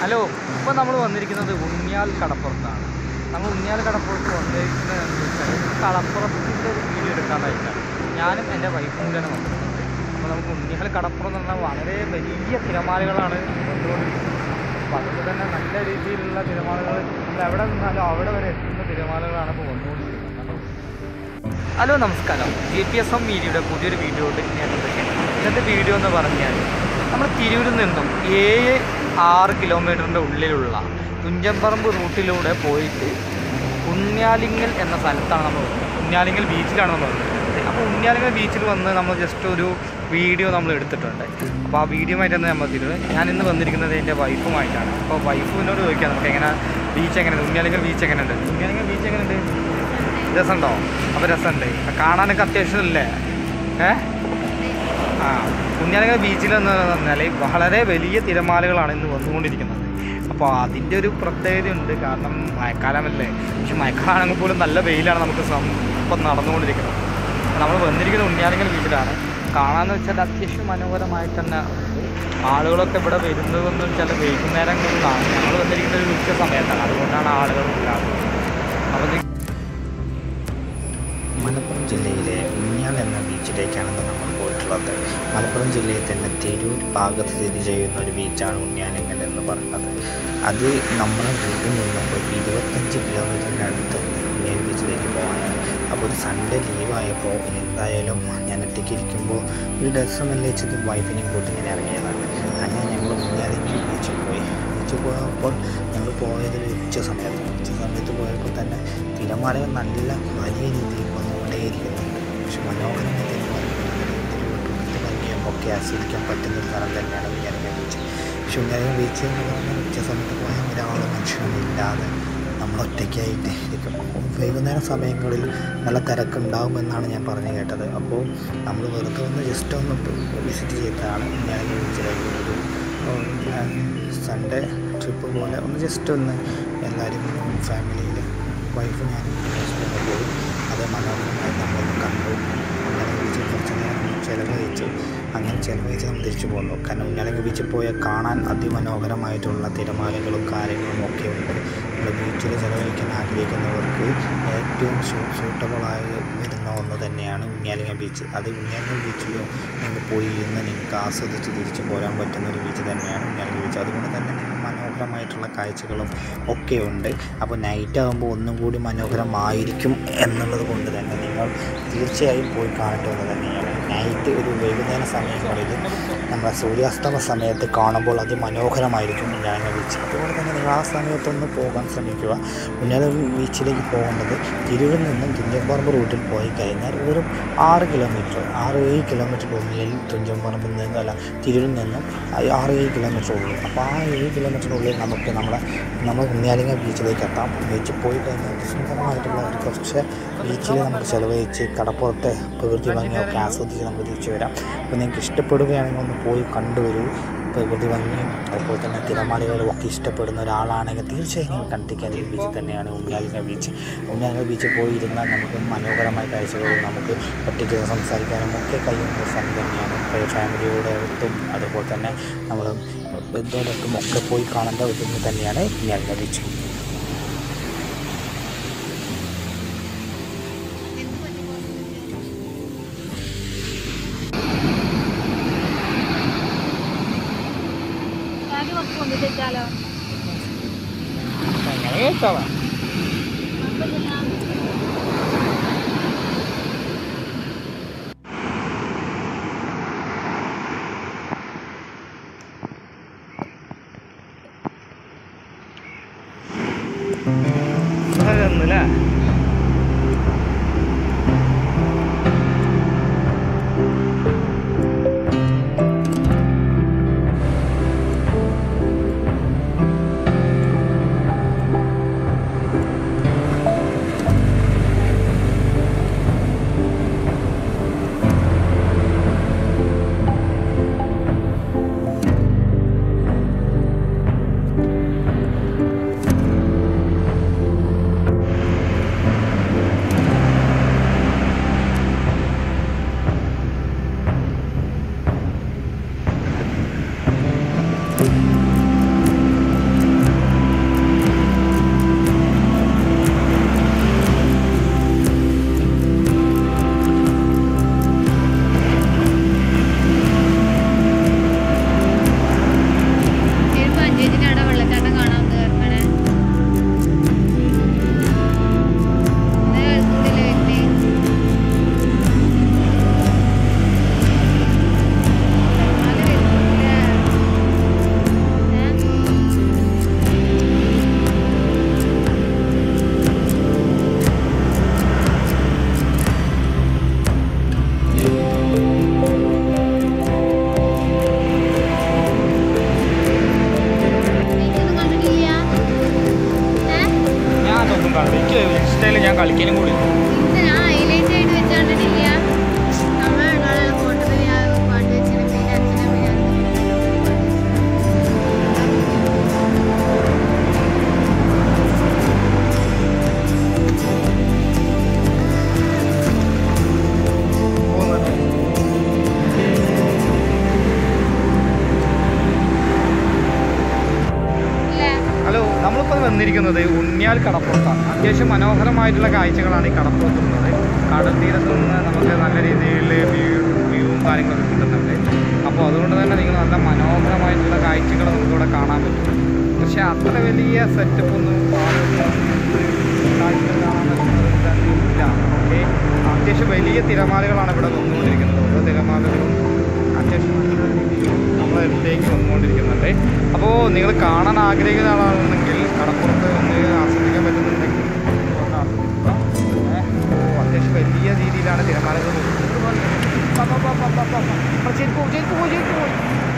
Hello ഇപ്പോൾ നമ്മൾ വന്നിരിക്കുന്നത് ഉണ്ണിയാൽ കടപ്പുറത്താണ് നമ്മൾ ഉണ്ണിയാൽ കടപ്പുറത്ത് വന്നിരിക്കുന്നത് എന്താണെന്ന് വെച്ചാൽ കടപ്പുറത്തിൻ്റെ ഒരു വീഡിയോ എടുക്കാനായിട്ടാണ് ഞാനും എൻ്റെ വൈഫും കൂടെയാണ് വന്നിരിക്കുന്നത് അപ്പോൾ നമുക്ക് ഉണ്ണിയാൽ കടപ്പുറം എന്ന് പറഞ്ഞാൽ വളരെ വലിയ തിരമാലകളാണ് വന്നുകൊണ്ടിരിക്കുന്നത് അപ്പോൾ അതുകൊണ്ട് തന്നെ നല്ല രീതിയിലുള്ള തിരമാലകൾ നമ്മൾ എവിടെ നിന്നാലും അവിടെ വരെ എത്തുന്ന തിരമാലകളാണ് ഇപ്പോൾ വന്നുകൊണ്ടിരിക്കുന്നത് കാരണം ഹലോ നമസ്കാരം ജി പി എസ് എം മീഡിയയുടെ പുതിയൊരു വീഡിയോയോട് ഞാൻ എന്തൊക്കെയാണ് ഇന്നത്തെ വീഡിയോ എന്ന് പറഞ്ഞാൽ നമ്മൾ തിരൂരിൽ നിന്നും ഏഴ് ആറ് കിലോമീറ്ററിൻ്റെ ഉള്ളിലുള്ള തുഞ്ചമ്പറമ്പ് റൂട്ടിലൂടെ പോയിട്ട് ഉണ്യാലിങ്ങൽ എന്ന സ്ഥലത്താണ് നമ്മൾ വരുന്നത് ഉണ്യാലിങ്ങൽ ബീച്ചിലാണ് നമ്മൾ വരുന്നത് അപ്പോൾ ഉണ്യാലിങ്ങൽ ബീച്ചിൽ വന്ന് നമ്മൾ ജസ്റ്റ് ഒരു വീഡിയോ നമ്മൾ എടുത്തിട്ടുണ്ട് അപ്പോൾ ആ വീഡിയോ ആയിട്ടാണ് നമ്മൾ തിരുവത് ഞാൻ ഇന്ന് വന്നിരിക്കുന്നത് എൻ്റെ വൈഫുമായിട്ടാണ് അപ്പോൾ വൈഫിനോട് ചോദിക്കാം നമുക്ക് എങ്ങനെ ബീച്ച് എങ്ങനെയുണ്ട് ഉണ്യാലിങ്ങൽ ബീച്ച് എങ്ങനെയുണ്ട് ഉണ്യാലിങ്ങൽ ബീച്ച് എങ്ങനെയുണ്ട് രസമുണ്ടോ അപ്പോൾ രസമുണ്ട് കാണാനൊക്കെ അത്യാവശ്യം ഇല്ലേ ഏ ആ കുഞ്ഞാലങ്ങ ബീച്ചിൽ എന്ന് പറഞ്ഞാൽ വളരെ വലിയ തിരമാലകളാണ് ഇന്ന് വന്നുകൊണ്ടിരിക്കുന്നത് അപ്പോൾ അതിൻ്റെ ഒരു പ്രത്യേകതയുണ്ട് കാരണം മഴക്കാലമല്ലേ പക്ഷെ മഴക്കാലമാണെങ്കിൽ പോലും നല്ല വെയിലാണ് നമുക്ക് സം ഇപ്പം നടന്നുകൊണ്ടിരിക്കുന്നത് നമ്മൾ വന്നിരിക്കുന്നത് ഉണ്ണിയാലങ്ങൽ ബീച്ചിലാണ് കാണാമെന്ന് വെച്ചാൽ അത്യാവശ്യം മനോഹരമായിട്ട് തന്നെ ഉണ്ട് ആളുകളൊക്കെ ഇവിടെ വരുന്നതെന്ന് വെച്ചാൽ വൈകുന്നേരങ്ങളിലാണ് ഞങ്ങൾ വന്നിരിക്കുന്ന ഒരു ഉച്ച സമയത്താണ് അതുകൊണ്ടാണ് ആളുകൾ ഇല്ലാത്തത് അപ്പോൾ ഇത് മലപ്പുറം ജില്ലയിലെ ഉണ്ണിയാൽ എന്ന ബീച്ചിലേക്കാണ് ഇന്ന് നമ്മൾ പോയിട്ടുള്ളത് മലപ്പുറം ജില്ലയിൽ തന്നെ തിരൂർ ഭാഗത്ത് സ്ഥിതി ചെയ്യുന്ന ഒരു ബീച്ചാണ് ഉണ്ണിയാലിങ്ങൽ എന്ന് പറയുന്നത് അത് നമ്മുടെ വീട്ടിൽ നിന്നും ഒരു ഇരുപത്തഞ്ച് കിലോമീറ്ററിൻ്റെ അടുത്ത് ഉണ്ണിയാൽ ബീച്ചിലേക്ക് പോകാനാണ് അപ്പോൾ ഒരു സൺഡേ ലീവായപ്പോൾ എന്തായാലും ഞാൻ ഒറ്റയ്ക്ക് ഇരിക്കുമ്പോൾ ഒരു രസമല്ലേ വെച്ചത് വൈഫിനെയും കൂട്ടി ഇങ്ങനെ ഇറങ്ങിയതാണ് അങ്ങനെ ഞങ്ങൾ ഉണ്ണിയാലിങ്ങൽ ബീച്ചിൽ പോയി ബീച്ചിൽ പോയപ്പോൾ ഞങ്ങൾ പോയത് ഒരു ഉച്ച സമയത്ത് ഉച്ച സമയത്ത് പോയപ്പോൾ തന്നെ തിരമാലകൾ നല്ല വലിയ രീതിയിൽ വന്നുകൊണ്ടേയിരിക്കുന്നുണ്ട് പക്ഷെ മനോഹരമായ തിരമാലകൾ ഭംഗിയും ഒക്കെ ആസ്വദിക്കാൻ പറ്റുന്ന ഒരു സ്ഥലം തന്നെയാണ് ഉയ്യാലിങ്ങ ബീച്ച് പക്ഷെ ഉയ്യാലിങ്ങ ബീച്ച് എന്ന് പറഞ്ഞാൽ ഉച്ച സമയത്ത് പോയാൽ ഒരാളും മനുഷ്യനൊന്നും ഇല്ലാതെ നമ്മൾ ഒറ്റയ്ക്കായിട്ട് ഇരിക്കും വൈകുന്നേര സമയങ്ങളിൽ നല്ല തിരക്കുണ്ടാകുമെന്നാണ് ഞാൻ പറഞ്ഞു കേട്ടത് അപ്പോൾ നമ്മൾ വെറുതെ ഒന്ന് ജസ്റ്റ് ഒന്ന് വിസിറ്റ് ചെയ്തതാണ് ഉയ്യാലിങ്ങ ബീച്ചിലേക്ക് ഒരു സൺഡേ ട്രിപ്പ് പോലെ ഒന്ന് ജസ്റ്റ് ഒന്ന് എല്ലാവരും ഫാമിലിയിൽ വൈഫ് ഞാനും ഹസ്ബൻഡ് പോയി അത് മനോഹരമായി നമ്മളൊന്ന് കണ്ടു അങ്ങനെ ബീച്ചിൽ കുറച്ച് നേരം ചിലവഴിച്ചു അങ്ങനെ ചിലവഴിച്ച് നമ്മൾ തിരിച്ചു പോന്നു കാരണം ഉഞ്ഞാലങ്ങ ബീച്ചിൽ പോയാൽ കാണാൻ അതിമനോഹരമായിട്ടുള്ള തിരമാലകളും കാര്യങ്ങളും ഒക്കെ ഉണ്ട് നമ്മൾ ബീച്ചിൽ ചിലവഴിക്കാൻ ആഗ്രഹിക്കുന്നവർക്ക് ഏറ്റവും സൂട്ടബിളായി വരുന്ന ഒന്ന് തന്നെയാണ് ഉണ്ണിയാലിങ്ങ ബീച്ച് അത് ഉണ്ണിയാലിങ്ങ ബീച്ചിൽ നിങ്ങൾ പോയി ഇന്ന് നിങ്ങൾക്ക് ആസ്വദിച്ച് തിരിച്ചു പോരാൻ പറ്റുന്ന ഒരു ബീച്ച് തന്നെയാണ് ഉണ്ണിയാലിങ്ങ ബീച്ച് അതുകൊണ്ട് തന്നെ നിങ്ങൾക്ക് മനോഹരമായിട്ടുള്ള കാഴ്ചകളും ഒക്കെ ഉണ്ട് അപ്പോൾ നൈറ്റ് ആകുമ്പോൾ ഒന്നും കൂടി മനോഹരമായിരിക്കും എന്നുള്ളത് കൊണ്ട് തന്നെ നിങ്ങൾ തീർച്ചയായും പോയി കാണേണ്ടത് തന്നെയാണ് നൈറ്റ് ഒരു വൈകുന്നേര സമയങ്ങളിൽ നമ്മുടെ സൂര്യാസ്തമ സമയത്ത് കാണുമ്പോൾ അതിമനോഹരമായിരിക്കും ഉണ്ണിയാലിങ്ങ ബീച്ച് അതുപോലെ തന്നെ നിങ്ങൾ ആ സമയത്തൊന്ന് പോകാൻ ശ്രമിക്കുക ഉണ്ണിയാലിങ്ങ ബീച്ചിലേക്ക് പോകേണ്ടത് തിരൂരിൽ നിന്നും തുഞ്ചൻപറമ്പ് റൂട്ടിൽ പോയി കഴിഞ്ഞാൽ വെറും ആറ് കിലോമീറ്റർ ആറ് ഏഴ് കിലോമീറ്റർ ഉള്ളിൽ തുഞ്ചൻപറമ്പിൽ നിന്ന് അല്ല തിരൂരിൽ നിന്നും ആ ആറ് ഏഴ് കിലോമീറ്റർ ഉള്ളൂ അപ്പോൾ ആ ഏഴ് കിലോമീറ്ററിനുള്ളിൽ നമുക്ക് നമ്മുടെ നമ്മൾ ഉണ്ണിയാലിങ്ങ ബീച്ചിലേക്ക് എത്താം ബീച്ചിൽ പോയി കഴിഞ്ഞാൽ സുന്ദരമായിട്ടുള്ള ഒരു കുറച്ച് ബീച്ചിൽ നമുക്ക് ചിലവഴിച്ച് കടപ്പുറത്തെ പ്രകൃതി ഭംഗിയൊക്കെ ആസ്വദിച്ച് നമുക്ക് തിരിച്ചു വരാം അപ്പോൾ നിങ്ങൾക്ക് ഇഷ്ടപ്പെടുകയാണെങ്കിൽ ഒന്ന് പോയി കണ്ടുവരൂ പ്രകൃതി ഭംഗിയും അതുപോലെ തന്നെ തിരമാലകളും ഒക്കെ ഇഷ്ടപ്പെടുന്ന ഒരാളാണെങ്കിൽ തീർച്ചയായും നിങ്ങൾ കണ്ടിരിക്കേണ്ട ഒരു ബീച്ച് തന്നെയാണ് ഉണ്ണിയാലിങ്ങ ബീച്ച് ഉണ്ണിയാലിങ്ങ ബീച്ചിൽ പോയി ഇരുന്നാൽ നമുക്ക് മനോഹരമായ കാഴ്ചകളും നമുക്ക് ഒറ്റയ്ക്ക് സംസാരിക്കാനും ഒക്കെ കഴിയുന്ന ഒരു സ്ഥലം തന്നെയാണ് ഇപ്പോൾ ഫാമിലിയുടെ അടുത്തും അതുപോലെ തന്നെ നമ്മൾ ബന്ധുവിനൊട്ടും ഒക്കെ പോയി കാണേണ്ട ഒരു തന്നെയാണ് ഉണ്ണിയാലിങ്ങ ബീച്ച് ബാഗ് കുറച്ച് കൊണ്ടുവച്ചാലോ അങ്ങനെ കേട്ടോളാം ഒന്നുമില്ല കളിക്കലും കൂടി ഇത് ഞാൻ ഹൈലൈറ്റ് ആയിട്ട് വെച്ചാണ്ടിട്ടില്ല നമ്മൾ രണ്ടാളെ ഫോട്ടോയിൽ ഞാൻ പാട്ട് വെച്ചിട്ട് പിന്നെ അച്ഛനും ഇല്ല ഹലോ നമ്മളിപ്പോൾ വന്നിരിക്കുന്നത് ഉണ്ണിയാൽ കടപ്പുറത്താണ് അത്യാവശ്യം മനോഹരമായിട്ടുള്ള കാഴ്ചകളാണ് ഈ കടപ്പുറത്തുള്ളത് കടൽ തീരത്ത് നിന്ന് നമുക്ക് നല്ല രീതിയിൽ വ്യൂ വ്യൂവും കാര്യങ്ങളൊക്കെ കിട്ടുന്നുണ്ട് അപ്പോൾ അതുകൊണ്ട് തന്നെ നിങ്ങൾ നല്ല മനോഹരമായിട്ടുള്ള കാഴ്ചകൾ നമുക്കിവിടെ കാണാൻ പറ്റും പക്ഷേ അത്ര വലിയ സെറ്റപ്പ് ഒന്നും കാഴ്ചകൾ കാണാൻ പറ്റുന്നത് ഇല്ല ഓക്കെ അത്യാവശ്യം വലിയ തിരമാലകളാണ് ഇവിടെ വന്നുകൊണ്ടിരിക്കുന്നത് ഓരോ തിരമാലകളും അത്യാവശ്യം നല്ല രീതിയിൽ നമ്മളെ അടുത്തേക്ക് വന്നുകൊണ്ടിരിക്കുന്നുണ്ട് അപ്പോൾ നിങ്ങൾ കാണാൻ ആഗ്രഹിക്കുന്ന ആളാണെന്നുണ്ടെങ്കിൽ കടപ്പുറത്ത് ഒന്ന് ആസ്വദിക്കാൻ പറ്റുന്നുണ്ടെങ്കിൽ ഒന്ന് ആസ്വദിക്കുക പിന്നെ അത്യാവശ്യം വലിയ രീതിയിലാണ് തിരമാലകൾ വരുന്നത്. ബാ, ബാ, ബാ, ബാ, ബാ, ബാ. അപ്പോൾ ശരിക്കും ശരിക്കും പോയി ശരിക്കും പോയി